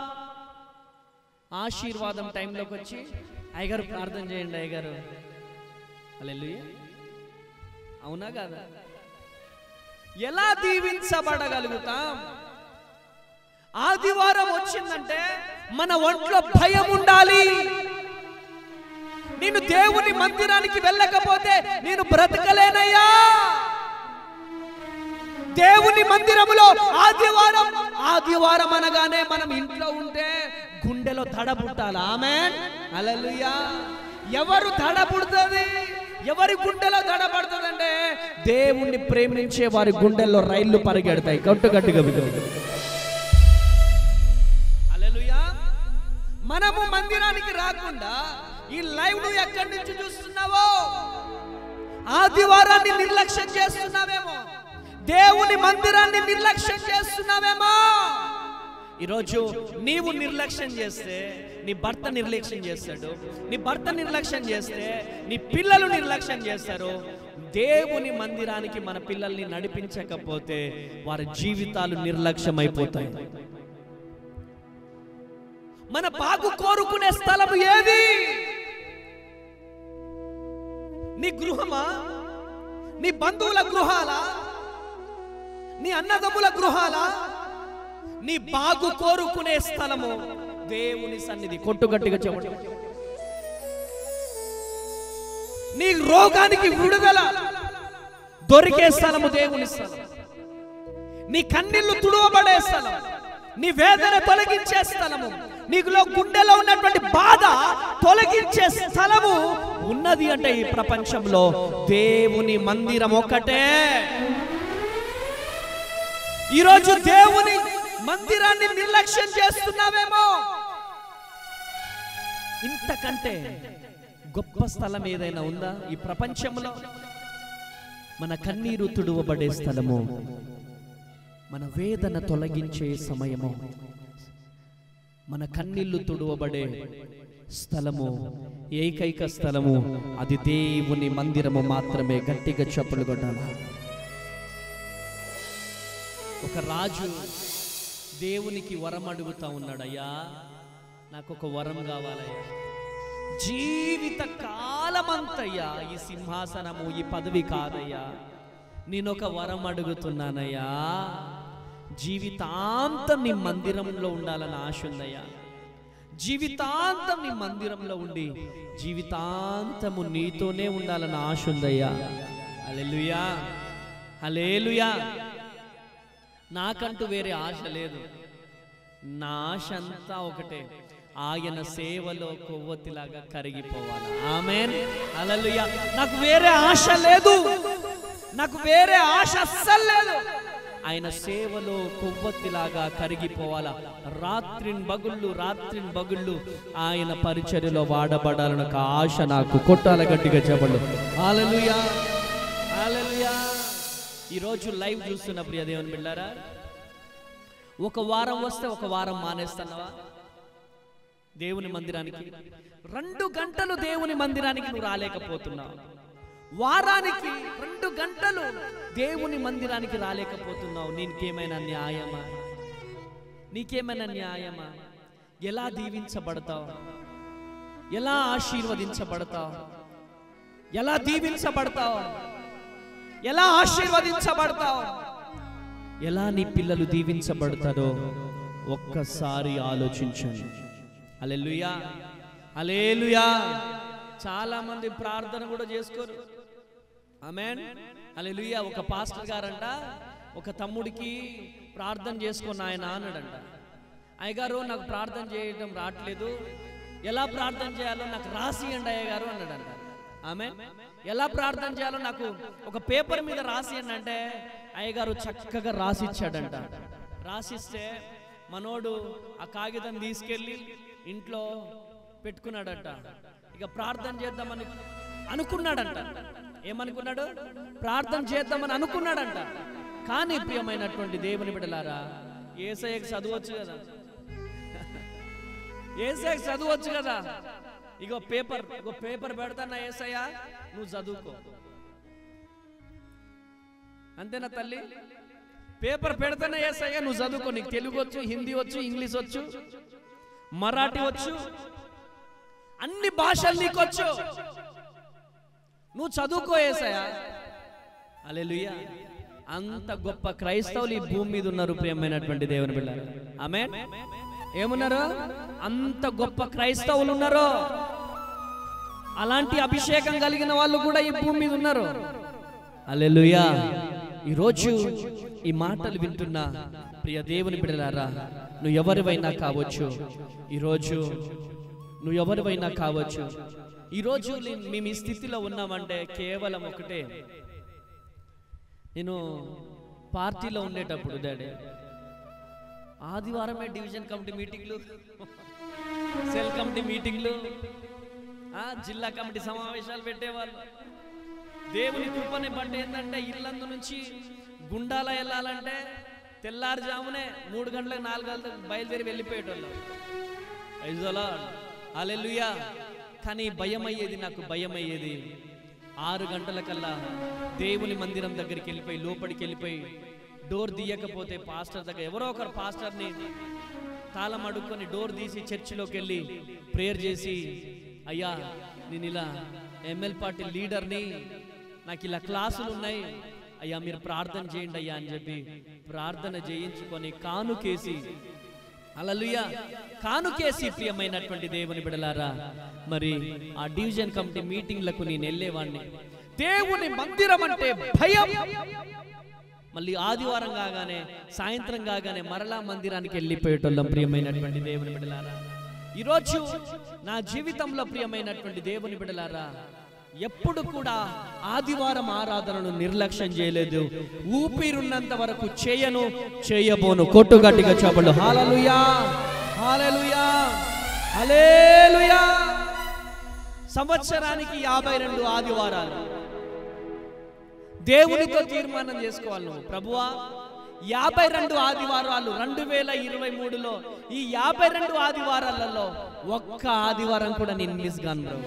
ఆశీర్వాదం టైంలోకి వచ్చి అయ్యగారు ప్రార్థన చేయండి అయ్యగారు అల్లెలుయ్య అవునా కాదా ఎలా దీవించబడగలుగుతాం ఆదివారం వచ్చిందంటే మన ఒంట్లో భయం ఉండాలి నేను దేవుని మందిరానికి వెళ్ళకపోతే నేను బ్రతకలేనయ్యా దేవుని మందిరములో ఆదివారం ఆదివారం అనగానే మనం ఇంట్లో ఉంటే గుండెలో దడ పుట్టాలి ఆమె అలలుయా ఎవరు దడ పుడుతుంది ఎవరి గుండెలో దడ పడుతుందంటే దేవుణ్ణి ప్రేమించే వారి గుండెల్లో రైళ్లు పరిగెడతాయి గట్టు గట్టిగా హల్లెలూయా మనము మందిరానికి రాకుండా ఈ లైవ్ ను ఎక్కడి నుంచి చూస్తున్నావో ఆదివారాన్ని నిర్లక్ష్యం చేస్తున్నావేమో దేవుని మందిరాన్ని నిర్లక్ష్యం చేస్తున్నావేమో ఈరోజు నీవు నిర్లక్ష్యం చేస్తే నీ భర్త నిర్లక్ష్యం చేస్తాడు నీ భర్త నిర్లక్ష్యం చేస్తే నీ పిల్లలు నిర్లక్ష్యం చేస్తారు దేవుని మందిరానికి మన పిల్లల్ని నడిపించకపోతే వారి జీవితాలు నిర్లక్ష్యమైపోతాయి మన బాగు కోరుకునే స్థలం ఏది నీ గృహమా నీ బంధువుల గృహాలా నీ అన్నదమ్ముల గృహాలా నీ బాగు కోరుకునే స్థలము దేవుని సన్నిధి కొట్టుగట్టిగా చెప్పండి నీ రోగానికి విడుదల దొరికే స్థలము దేవుని స్థలం నీ కన్నీళ్లు తుడవబడే స్థలం నీ వేదన తొలగించే స్థలము నీకులో గుండెలో ఉన్నటువంటి బాధ తొలగించే స్థలము ఉన్నది అంటే ఈ ప్రపంచంలో దేవుని మందిరం ఒకటే ఈరోజు దేవుని మందిరాన్ని నిర్లక్ష్యం చేస్తున్నావేమో ఇంతకంటే గొప్ప స్థలం ఏదైనా ఉందా ఈ ప్రపంచంలో మన కన్నీరు తుడువబడే స్థలము మన వేదన తొలగించే సమయము మన కన్నీళ్లు తుడువబడే స్థలము ఏకైక స్థలము అది దేవుని మందిరము మాత్రమే గట్టిగా చెప్పులు కొట్టాలి ఒక రాజు దేవునికి వరం అడుగుతా ఉన్నాడయ్యా నాకు ఒక వరం కావాలయ్యా జీవిత కాలమంతయ్యా ఈ సింహాసనము ఈ పదవి కాదయ్యా నేను ఒక వరం అడుగుతున్నానయ్యా జీవితాంతం నీ మందిరంలో ఉండాలని ఆశ ఉందయ్యా జీవితాంతం నీ మందిరంలో ఉండి జీవితాంతము నీతోనే ఉండాలని ఆశ ఉందయ్యా అలెలుయా అలేలుయా నాకంటూ వేరే ఆశ లేదు నా ఆశ అంతా ఒకటే ఆయన సేవలో కొవ్వొత్తిలాగా కరిగిపోవాలి ఆమెన్ అలలుయా నాకు వేరే ఆశ లేదు నాకు వేరే ఆశ అస్సలు లేదు ఆయన సేవలో కొవ్వొత్తిలాగా కరిగిపోవాలా రాత్రిన్ బగుళ్ళు రాత్రిన్ బగుళ్ళు ఆయన పరిచర్యలో వాడబడాలని ఒక ఆశ నాకు కొట్టాల గట్టిగా చెప్పండు హల్లెలూయా హల్లెలూయా ఈరోజు లైవ్ చూస్తున్న ప్రియ దేవుని బిళ్ళారా ఒక వారం వస్తే ఒక వారం మానేస్తున్నావా దేవుని మందిరానికి రెండు గంటలు దేవుని మందిరానికి నువ్వు రాలేకపోతున్నావు వారానికి రెండు గంటలు దేవుని మందిరానికి రాలేకపోతున్నావు నీకేమైనా న్యాయమా నీకేమైనా న్యాయమా ఎలా దీవించబడతావు ఎలా ఆశీర్వదించబడతావు ఎలా దీవించబడతావు ఎలా ఆశీర్వదించబడతావు ఎలా నీ పిల్లలు దీవించబడతారో ఒక్కసారి ఆలోచించండి అలెలుయా అలేలుయా చాలా మంది ప్రార్థన కూడా చేసుకోరు ఆమెన్ అలెలుయా ఒక పాస్టర్ గారంట ఒక తమ్ముడికి ప్రార్థన చేసుకున్న ఆయన అన్నాడంట అయ్యగారు నాకు ప్రార్థన చేయడం రావట్లేదు ఎలా ప్రార్థన చేయాలో నాకు రాసియండి అయ్యగారు అన్నాడంట ఆమె ఎలా ప్రార్థన చేయాలో నాకు ఒక పేపర్ మీద రాసియండి అంటే అయ్యగారు చక్కగా రాసిచ్చాడంట రాసిస్తే మనోడు ఆ కాగితం తీసుకెళ్ళి ఇంట్లో పెట్టుకున్నాడట ఇక ప్రార్థన చేద్దామని అనుకున్నాడంట ఏమనుకున్నాడు ప్రార్థన చేద్దామని అనుకున్నాడంట కానీ ప్రియమైనటువంటి దేవుని బిడలారా ఏసఐకి చదవచ్చు కదా ఏసఐకి చదవచ్చు కదా ఇగో పేపర్ ఇగో పేపర్ పెడతానా ఏసయ్యా నువ్వు చదువుకో అంతేనా తల్లి పేపర్ పెడతానా ఏసయ్యా నువ్వు చదువుకో నీకు తెలుగు వచ్చు హిందీ వచ్చు ఇంగ్లీష్ వచ్చు మరాఠీ వచ్చు అన్ని భాషలు నీకు వచ్చు నువ్వు చదువుకో ఏసయ్యా అలెలుయ్యా అంత గొప్ప క్రైస్తవులు ఈ భూమి మీద ఉన్నారు ప్రియమైనటువంటి దేవుని బిడ్డ ఆమె ఏమున్నారు అంత గొప్ప క్రైస్తవులు ఉన్నారు అలాంటి అభిషేకం కలిగిన వాళ్ళు కూడా ఈ భూమి మీద ఉన్నారు అలెలుయా ఈరోజు ఈ మాటలు వింటున్న ప్రియ దేవుని బిడ్డలారా నువ్వు ఎవరివైనా కావచ్చు ఈరోజు నువ్వు ఎవరివైనా కావచ్చు ఈరోజు నే- మేము ఈ స్థితిలో ఉన్నామంటే కేవలం ఒకటే నేను పార్టీలో ఉండేటప్పుడు డాడీ ఆదివారమే డివిజన్ కమిటీ మీటింగ్లు సెల్ కమిటీ మీటింగ్లు ఆ, జిల్లా కమిటీ సమావేశాలు పెట్టేవాళ్ళు దేవుని కృపని బట్టి ఏంటంటే ఇల్లందు నుంచి గుండాల వెళ్ళాలంటే తెల్లారుజామునే మూడు గంటలకు నాలుగు గంటలకు బయలుదేరి వెళ్ళిపోయేటోళ్ళు ఐజోలా అలెలుయా కానీ భయం అయ్యేది నాకు భయం అయ్యేది ఆరు గంటల కల్లా దేవుని మందిరం దగ్గరికి వెళ్ళిపోయి లోపలికి వెళ్ళిపోయి డోర్ తీయకపోతే పాస్టర్ దగ్గర ఎవరో ఒకరు పాస్టర్ని తాళం అడుక్కొని డోర్ తీసి చర్చిలోకి వెళ్ళి ప్రేయర్ చేసి అయ్యా నేను ఇలా ఎంఎల్ పార్టీ లీడర్ని నాకు ఇలా క్లాసులు ఉన్నాయి అయ్యా మీరు ప్రార్థన చేయండి అయ్యా అని చెప్పి ప్రార్థన చేయించుకొని కానుకేసి అలలుయ కానుకేసి ప్రియమైనటువంటి దేవుని బిడలారా మరి ఆ డివిజన్ కమిటీ మీటింగ్లకు నేను వెళ్ళేవాడిని దేవుని మందిరం అంటే భయం మళ్ళీ ఆదివారం కాగానే సాయంత్రం కాగానే మరలా మందిరానికి వెళ్ళిపోయేటోళ్ళం ప్రియమైనటువంటి దేవుని బిడలారా ఈరోజు నా జీవితంలో ప్రియమైనటువంటి దేవుని బిడలారా ఎప్పుడు కూడా ఆదివారం ఆరాధనను నిర్లక్ష్యం చేయలేదు ఊపిరున్నంత వరకు చేయను చేయబోను కొట్టుగట్టిగా చెప్పలు హాలలుయా హాలలుయా హలేలుయా సంవత్సరానికి యాభై రెండు ఆదివారాలు దేవునితో తీర్మానం చేసుకోవాలి నువ్వు ప్రభువా యాభై రెండు ఆదివారాలు రెండు వేల ఇరవై మూడులో ఈ యాభై రెండు ఆదివారాలలో ఒక్క ఆదివారం కూడా నేను మిస్ కాను బ్రో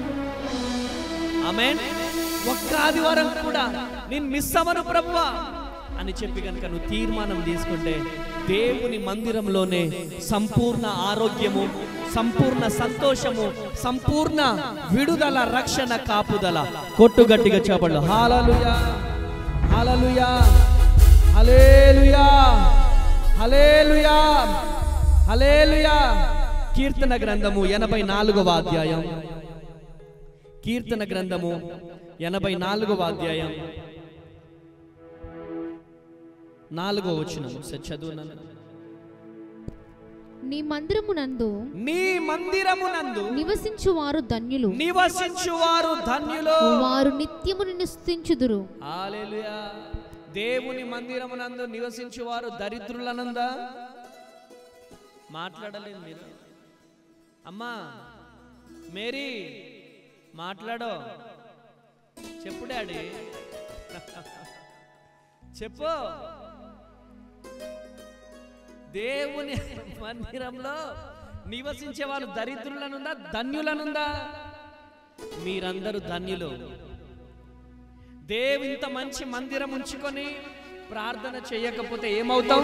ఆమె ఒక్క ఆదివారం కూడా నేను మిస్ అవ్వను ప్రభువా అని చెప్పి కనుక నువ్వు తీర్మానం తీసుకుంటే దేవుని మందిరంలోనే సంపూర్ణ ఆరోగ్యము సంపూర్ణ సంతోషము సంపూర్ణ విడుదల రక్షణ కాపుదల కొట్టుగట్టిగా చెప్పండి hallelujah hallelujah hallelujah hallelujah hallelujah కీర్తన గ్రంథము ఎనభై నాలుగవ అధ్యాయం కీర్తన గ్రంథము ఎనభై నాలుగవ అధ్యాయం నాలుగో వచ్చిన చదువున్నాను నీ మందిరమునందు నీ మందిరమునందు నివసించువారు ధన్యులు నివసించువారు ధన్యులు వారు నిత్యము నిన్ను స్తుతించుదురు హల్లెలూయా దేవుని మందిరమునందు నివసించువారు దరిద్రులనందా మాట్లాడలేదు మీరు అమ్మా మేరీ మాట్లాడో చెప్పు డాడీ చెప్పు దేవుని మందిరంలో నివసించే వాళ్ళు దరిద్రులనుందా ధన్యులనుందా మీరందరూ ధన్యులు దేవు ఇంత మంచి మందిరం ఉంచుకొని ప్రార్థన చేయకపోతే ఏమవుతాం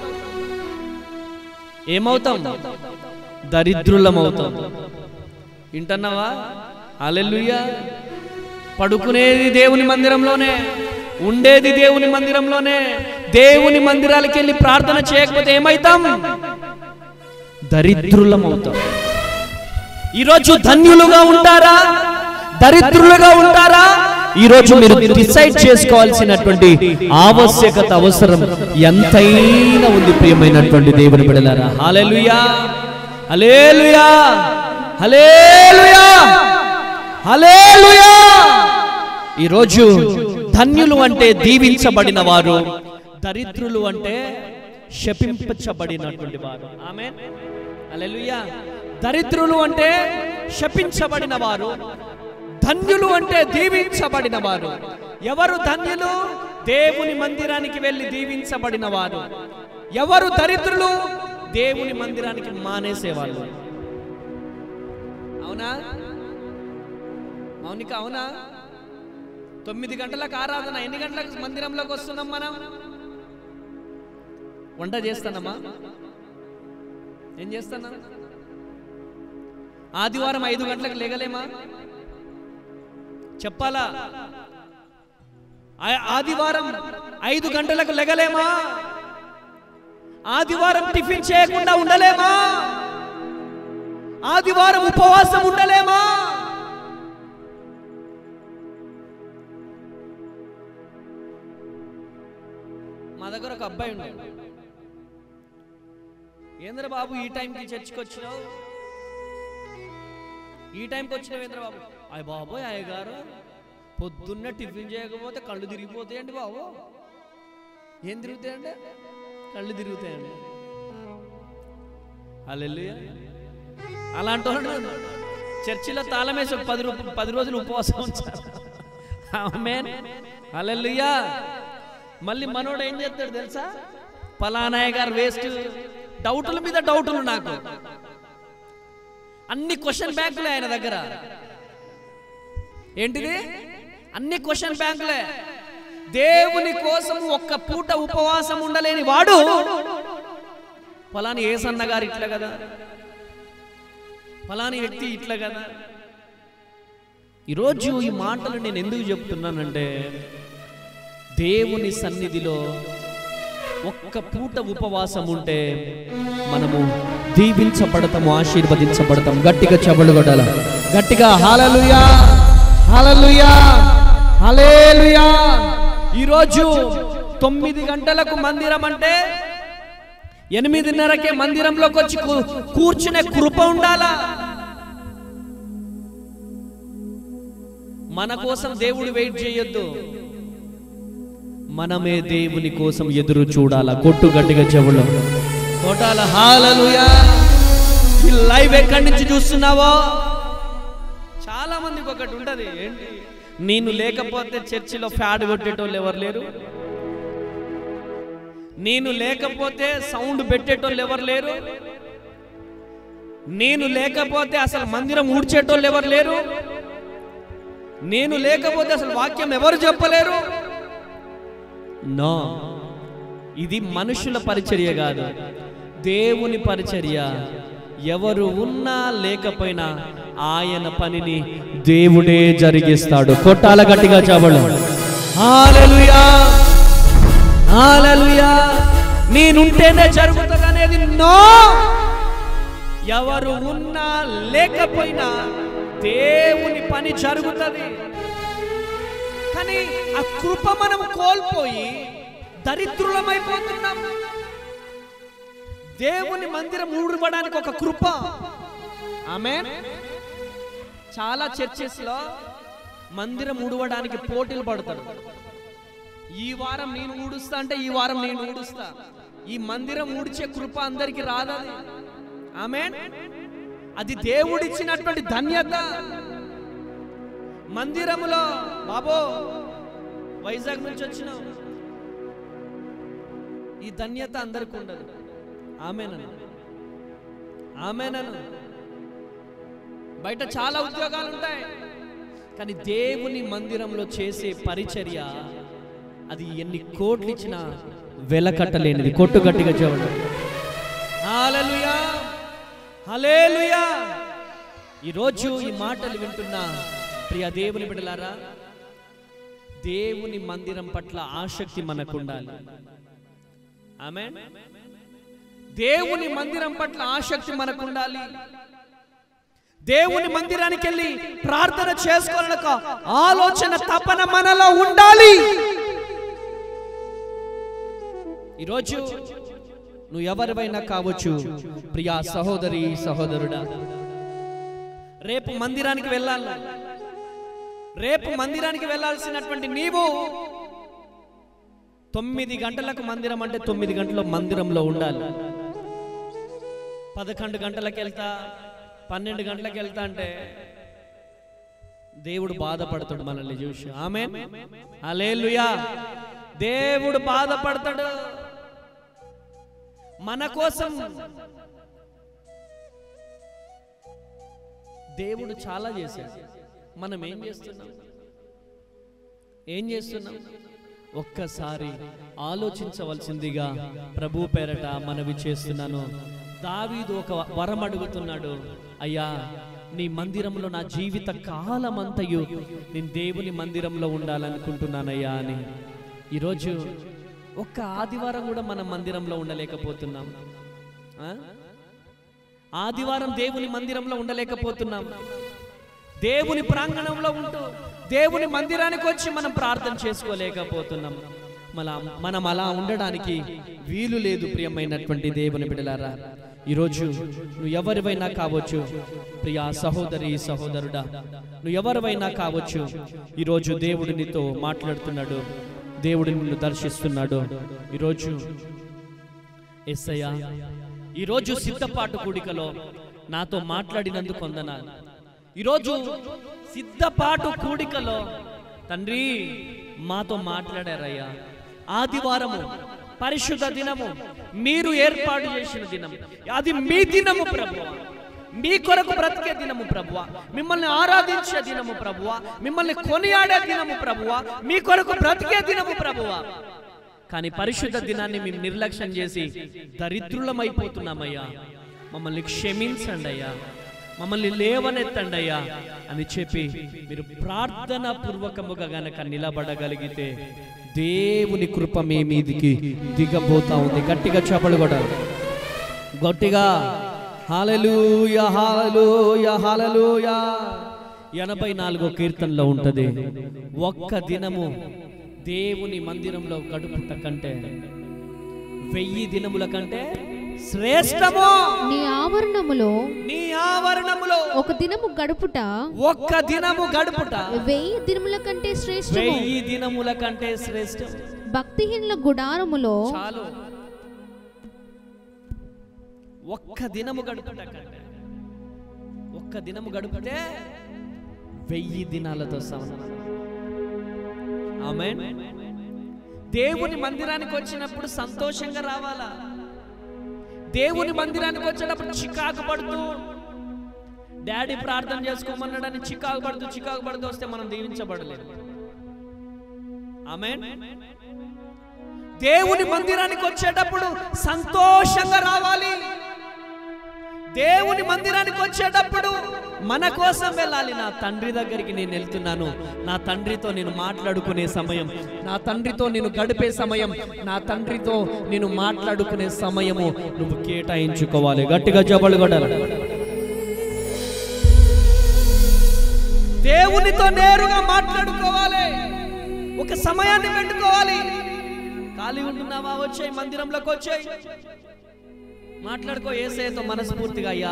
ఏమవుతాం దరిద్రులమవుతాం వింటున్నావా అలెలుయ్యా పడుకునేది దేవుని మందిరంలోనే ఉండేది దేవుని మందిరంలోనే దేవుని మందిరాలకి వెళ్ళి ప్రార్థన చేయకపోతే ఏమైతాం దరిద్రులమవుతాం ఈరోజు ధన్యులుగా ఉంటారా దరిద్రులుగా ఉంటారా ఈరోజు మీరు డిసైడ్ చేసుకోవాల్సినటువంటి ఆవశ్యకత అవసరం ఎంతైనా ఉంది ప్రియమైనటువంటి దేవుని బిడలారా హల్లెలూయా హల్లెలూయా హల్లెలూయా హల్లెలూయా ఈరోజు ధన్యులు అంటే దీవించబడిన వారు దరిద్రులు అంటే శపించబడినటువంటి వారు ఆమె హల్లెలూయా దరిద్రులు అంటే శపించబడిన వారు ధన్యులు అంటే దీవించబడిన వారు ఎవరు ధన్యులు దేవుని మందిరానికి వెళ్ళి దీవించబడిన వారు ఎవరు దరిద్రులు దేవుని మందిరానికి మానేసేవాళ్ళు అవునా మౌనిక అవునా తొమ్మిది గంటలకు ఆరాధన ఎన్ని గంటలకు మందిరంలోకి వస్తున్నాం మనం వంట చేస్తానమ్మా ఏం చేస్తానా ఆదివారం ఐదు గంటలకు లేగలేమా చెప్పాలా ఆ- ఆదివారం ఐదు గంటలకు లెగలేమా ఆదివారం టిఫిన్ చేయకుండా ఉండలేమా ఆదివారం ఉపవాసం ఉండలేమా మా దగ్గర ఒక అబ్బాయి ఉన్నాడు ఏంద్ర బాబు ఈ టైంకి చర్చికి వచ్చినావు ఈ టైంకి వచ్చినావు ఏంద్ర బాబు అయ్య బాబోయ్ అయ్య గారు పొద్దున్నే టిఫిన్ చేయకపోతే కళ్ళు తిరిగిపోతాయండి బాబు ఏం తిరుగుతాయండి కళ్ళు తిరుగుతాయండి హల్లెలూయా అలాంటి వాడు చర్చిలో తాళమేసి ఒక పది రూప పది రోజులు ఉపవాసం ఉంచారు ఆమేన్ హల్లెలూయా మళ్ళీ మనోడు ఏం చేస్తాడు తెలుసా పలానాయ గారు వేస్ట్ డౌటుల మీద డౌటులు నాకు అన్ని క్వశ్చన్ బ్యాంకులే ఆయన దగ్గర ఏంటిది అన్ని క్వశ్చన్ బ్యాంకులే దేవుని కోసం ఒక్క పూట ఉపవాసం ఉండలేని వాడు ఫలాని ఏసన్న గారు ఇట్లా కదా ఫలాని వ్యక్తి ఇట్లా కదా ఈరోజు ఈ మాటలు నేను ఎందుకు చెప్తున్నానంటే దేవుని సన్నిధిలో ఒక్క పూట ఉపవాసం ఉంటే మనము దీవించబడతాము ఆశీర్వదించబడతాం గట్టిగా చెబులు కొట్టాల గట్టిగా హాలలుయా హాలలుయా హలేలుయా ఈరోజు తొమ్మిది గంటలకు మందిరం అంటే ఎనిమిదిన్నరకే మందిరంలోకి వచ్చి కూ- కూర్చునే కృప ఉండాలా మన కోసం దేవుడు వెయిట్ చేయొద్దు మనమే దేవుని కోసం ఎదురు చూడాలా కొట్టు గట్టిగా చెవులు కొట్టాల హాలలుయా ఈ లైవ్ ఎక్కడి నుంచి చూస్తున్నావో చాలా మందికి ఒకటి ఉంటది ఏంటి నేను లేకపోతే చర్చిలో ఫ్యాడ్ కొట్టేటోళ్ళు ఎవరు లేరు నేను లేకపోతే సౌండ్ పెట్టేటోళ్ళు ఎవరు లేరు నేను లేకపోతే అసలు మందిరం ఊడ్చేటోళ్ళు ఎవరు లేరు నేను లేకపోతే అసలు వాక్యం ఎవరు చెప్పలేరు నో ఇది మనుషుల పరిచర్య కాదు దేవుని పరిచర్య ఎవరు ఉన్నా లేకపోయినా ఆయన పనిని దేవుడే జరిగిస్తాడు కొట్టాల గట్టిగా చావడం హల్లెలూయా హల్లెలూయా నేనుంటేనే జరుగుతుంది అనేది నో ఎవరు ఉన్నా లేకపోయినా దేవుని పని జరుగుతుంది కానీ ఆ కృప మనం కోల్పోయి దరిద్రులమైపోతున్నాం దేవుని మందిరం ఊడవడానికి ఒక కృప ఆమె చాలా చర్చెస్ లో మందిరం ఊడవడానికి పోటీలు పడతారు ఈ వారం నేను ఊడుస్తా అంటే ఈ వారం నేను ఊడుస్తా ఈ మందిరం ఊడ్చే కృప అందరికి రాదది ఆమె అది దేవుడిచ్చినటువంటి ధన్యత మందిరములో బాబో వైజాగ్ నుంచి వచ్చినాం ఈ ధన్యత అందరికి ఉండదు ఆమెనను ఆమెనను బయట చాలా ఉద్యోగాలు ఉంటాయి కానీ దేవుని మందిరంలో చేసే పరిచర్య అది ఎన్ని కోట్లు ఇచ్చినా వెలకట్టలేనిది కొట్టు గట్టిగా చూడండి హల్లెలూయా హల్లెలూయా ఈరోజు ఈ మాటలు వింటున్న ప్రియ దేవుని బిడ్డలారా దేవుని మందిరం పట్ల ఆసక్తి మనకు ఉండాలి ఆమె దేవుని మందిరం పట్ల ఆసక్తి మనకు ఉండాలి దేవుని మందిరానికి వెళ్ళి ప్రార్థన చేసుకోవాలని ఒక ఆలోచన తపన మనలో ఉండాలి ఈరోజు నువ్వు ఎవరివైనా కావచ్చు ప్రియా సహోదరి సహోదరుడా రేపు మందిరానికి వెళ్ళాలి రేపు మందిరానికి వెళ్ళాల్సినటువంటి నీవు తొమ్మిది గంటలకు మందిరం అంటే తొమ్మిది గంటల మందిరంలో ఉండాలి పదకొండు గంటలకు వెళ్తా పన్నెండు గంటలకు వెళ్తా అంటే దేవుడు బాధపడతాడు మనల్ని చూసి ఆమె అలేలుయా దేవుడు బాధపడతాడు మన కోసం దేవుడు చాలా చేశాడు మనం ఏం చేస్తున్నాం ఏం చేస్తున్నాం ఒక్కసారి ఆలోచించవలసిందిగా ప్రభు పేరట మనవి చేస్తున్నాను దావీదు ఒక వరం అడుగుతున్నాడు అయ్యా నీ మందిరంలో నా జీవిత కాలమంతయు నేను దేవుని మందిరంలో ఉండాలనుకుంటున్నానయ్యా అని ఈరోజు ఒక్క ఆదివారం కూడా మనం మందిరంలో ఉండలేకపోతున్నాం ఆ? ఆదివారం దేవుని మందిరంలో ఉండలేకపోతున్నాం దేవుని ప్రాంగణంలో ఉంటూ దేవుని మందిరానికి వచ్చి మనం ప్రార్థన చేసుకోలేకపోతున్నాం మన మనం అలా ఉండడానికి వీలు లేదు ప్రియమైనటువంటి దేవుని బిడలారా ఈరోజు నువ్వు ఎవరివైనా కావచ్చు ప్రియా సహోదరి సహోదరుడా నువ్వు ఎవరివైనా కావచ్చు ఈరోజు దేవుడు నీతో మాట్లాడుతున్నాడు దేవుడు నిన్ను దర్శిస్తున్నాడు ఈరోజు ఎస్సయ్యా ఈరోజు సిద్ధపాటు కూడికలో నాతో మాట్లాడినందుకు వందనాలు ఈరోజు సిద్ధపాటు కూడికలో తండ్రి మాతో మాట్లాడారయ్యా ఆదివారము పరిశుద్ధ దినము మీరు ఏర్పాటు చేసిన దినం అది మీ దినము ప్రభు మీ కొరకు బ్రతికే దినము ప్రభువ మిమ్మల్ని ఆరాధించే దినము ప్రభువ మిమ్మల్ని కొనియాడే దినము ప్రభువ మీ కొరకు బ్రతికే దినము ప్రభువ కానీ పరిశుద్ధ దినాన్ని మేము నిర్లక్ష్యం చేసి దరిద్రులమైపోతున్నామయ్యా మమ్మల్ని క్షమించండి అయ్యా మమ్మల్ని లేవనెత్తండి అయ్యా అని చెప్పి మీరు ప్రార్థన పూర్వకముగా గనక నిలబడగలిగితే దేవుని కృప మీ మీదికి దిగబోతా ఉంది గట్టిగా చెప్పలు కూడా గట్టిగా హాలలుయ హాలలుయ హాలలుయ ఎనభై నాలుగో కీర్తనలో ఉంటది ఒక్క దినము దేవుని మందిరంలో గడుపుట కంటే వెయ్యి దినముల కంటే శ్రేష్టము నీ ఆవరణములో నీ ఆవరణములో ఒక దినము గడుపుట ఒక్క దినము గడుపుట వెయ్యి దినముల కంటే శ్రేష్టము వెయ్యి దినముల కంటే శ్రేష్టం భక్తిహీనుల గుడారములో చాలు ఒక్క దినము గడుపుట కంటే ఒక్క దినము గడిపితే వెయ్యి దినాలతో సమానం ఆమె దేవుని మందిరానికి వచ్చినప్పుడు సంతోషంగా రావాలా దేవుని మందిరానికి వచ్చేటప్పుడు చికాకు పడుతూ డాడీ ప్రార్థన చేసుకోమన్నాడని చికాకు పడుతూ చికాకు పడుతూ వస్తే మనం దీవించబడలేదు ఆమె దేవుని మందిరానికి వచ్చేటప్పుడు సంతోషంగా రావాలి దేవుని మందిరానికి వచ్చేటప్పుడు మన కోసం వెళ్ళాలి నా తండ్రి దగ్గరికి నేను వెళ్తున్నాను నా తండ్రితో నేను మాట్లాడుకునే సమయం నా తండ్రితో నేను గడిపే సమయం నా తండ్రితో నేను మాట్లాడుకునే సమయము నువ్వు కేటాయించుకోవాలి గట్టిగా జబలు కొట్టాలి దేవునితో నేరుగా మాట్లాడుకోవాలి ఒక సమయాన్ని పెట్టుకోవాలి ఖాళీ ఉంటున్నావా వచ్చాయి మందిరంలోకి వచ్చాయి మాట్లాడుకో ఏసయ్యతో మనస్ఫూర్తిగా అయ్యా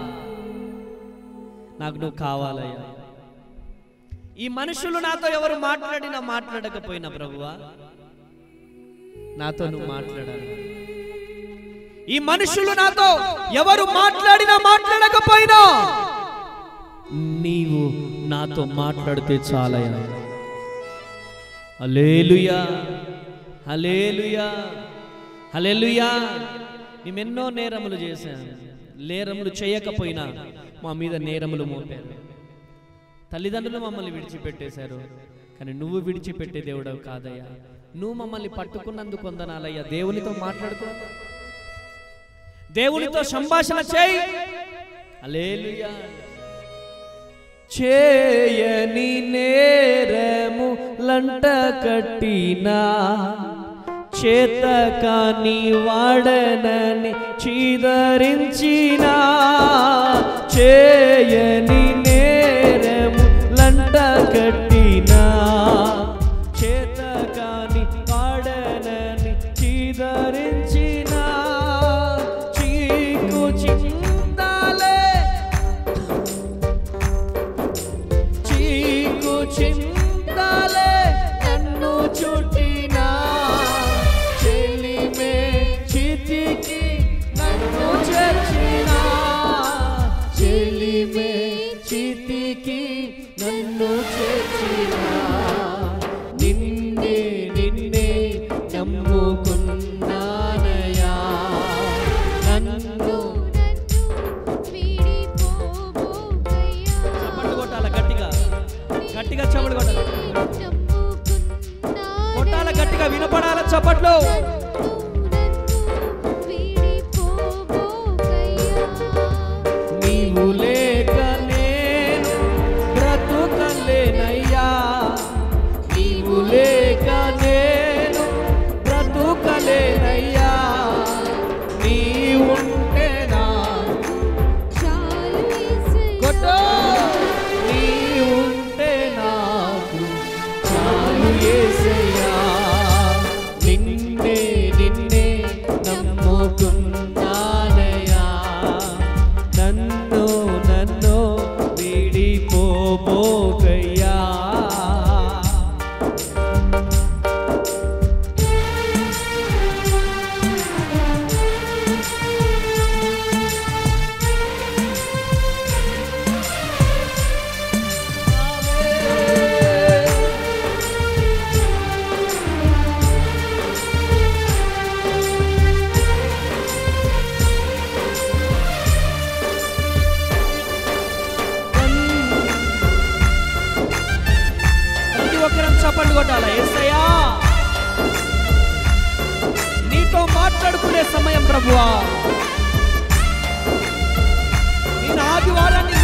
నాకు నువ్వు కావాలయ్యా ఈ మనుషులు నాతో ఎవరు మాట్లాడినా మాట్లాడకపోయినా ప్రభువా నాతో నువ్వు మాట్లాడాలి ఈ మనుషులు నాతో ఎవరు మాట్లాడినా మాట్లాడకపోయినా నీవు నాతో మాట్లాడితే చాలయ్యా హలేలుయా హలేలుయా హలేలుయా మేమెన్నో నేరములు చేశాం నేరములు చేయకపోయినా మా మీద నేరములు మోపారు తల్లిదండ్రులు మమ్మల్ని విడిచిపెట్టేశారు కానీ నువ్వు విడిచిపెట్టే దేవుడవు కాదయ్యా నువ్వు మమ్మల్ని పట్టుకున్నందుకు వందనాలయ్యా దేవునితో మాట్లాడుకో దేవునితో సంభాషణ చేయి హల్లెలూయా చేయని నేరము లంట కట్టినా చేత కాని వాడనని చీదరించిన చేయని నేరము లంట కట్టినా చేత కాని వాడనని చీదరించిన చీకు చిందాలే చీకు చిందాలే నన్ను చుట్టినా చెలిమే చితికి నన్ను చేర్చినా చెలిమే చితికి నన్ను చేర్చినా నిన్నే నిన్నే నమ్ముకున్నానయా నన్ను చప్పట్లు కొట్టాల గట్టిగా గట్టిగా చప్పట్లు కొట్టాలి కొట్టాల గట్టిగా వినపడాల చప్పట్లు నీవు లేక నేను బ్రతుకలేనయ్యా నీవు లేక నేను బ్రతుకలేనయ్యా నీ ఉంటే నా కొట్టు నీ ఉంటే నాకు చాలు యేసయ్యా నిన్నే నిన్నే నమ్ముకున్నానయ్యా నన్ను నన్ను విడిపోబోకయ్యా ప్రతి ఒక్కరం చప్పట్లు కొట్టాల ఏసయ్యా నీతో మాట్లాడుకునే సమయం ప్రభువా నేను ఆదివారాన్ని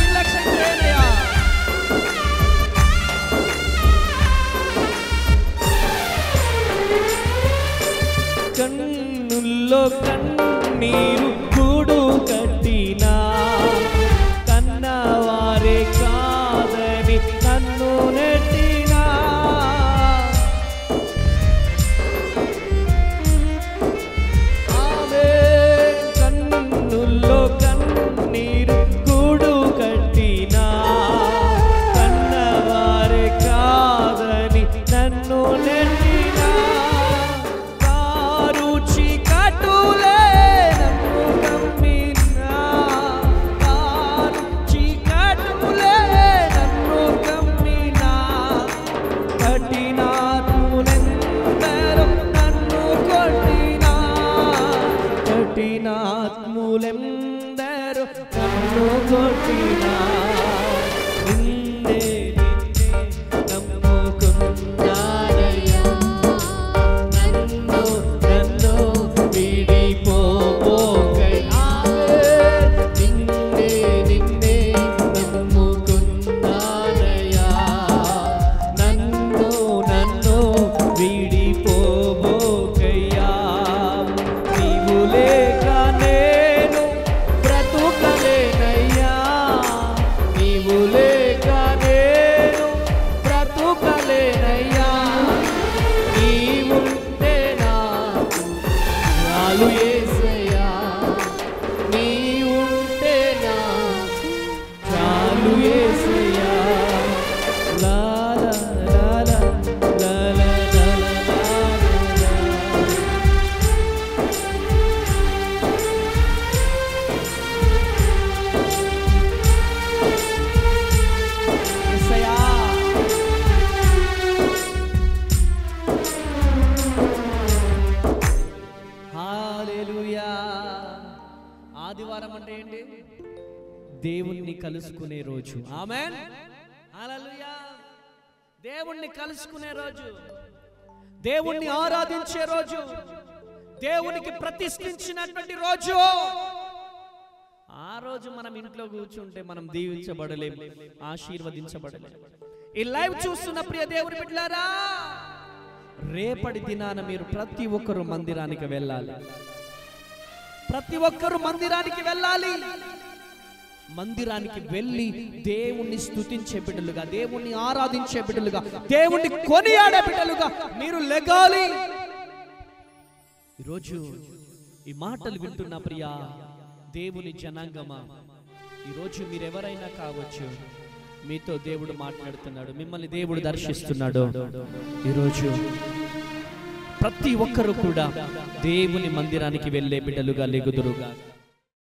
శత్రువులెందరూ నన్ను కొట్టినా నిన్నే నిన్నే నమ్ముకున్నానయ్యా నన్ను నన్ను విడిపోబోకై నిన్నే నిన్నే నమ్ముకున్నానయ్యా నన్ను నన్ను విడిపోబోకయ్యా నీవు లేక నేను బ్రతుకలేనయ్యా నీవు లేక నేను బ్రతుకలేనయ్యా నీవుంటే నాకు చాలు యేసయ్యా నీవుంటే నాకు చాలు యేసయ్యా లా లా లా లా లా లా లా లా లా. యేసయ్యా హల్లెలూయా ఆదివారం అంటే ఏంటి దేవుణ్ణి కలుసుకునే రోజు ఆమెన్ హల్లెలూయా దేవుణ్ణి కలుసుకునే రోజు దేవుణ్ణి ఆరాధించే రోజు దేవునికి ప్రతిష్ఠించినటువంటి రోజు ఆ రోజు మనం ఇంట్లో కూర్చుంటే మనం దీవించబడలేం ఆశీర్వదించబడలేం ఈ లైవ్ చూస్తున్న ప్రియ దేవుని బిడ్డలారా రేపటి దినాన మీరు ప్రతి ఒక్కరు మందిరానికి వెళ్ళాలి ప్రతి ఒక్కరు మందిరానికి వెళ్ళాలి మందిరానికి వెళ్ళి దేవుణ్ణి స్తుతించే బిడ్డలుగా దేవుణ్ణి ఆరాధించే బిడ్డలుగా దేవుణ్ణి కొనియాడే బిడ్డలుగా మీరు లెగాలి ఈరోజు ఈ మాటలు వింటున్న ప్రియా దేవుని జనాంగమా ఈరోజు మీరెవరైనా కావచ్చు మీతో దేవుడు మాట్లాడుతున్నాడు మిమ్మల్ని దేవుడు దర్శిస్తున్నాడు ఈరోజు ప్రతి ఒక్కరు కూడా దేవుని మందిరానికి వెళ్ళే బిడ్డలుగా లెగుదురుగా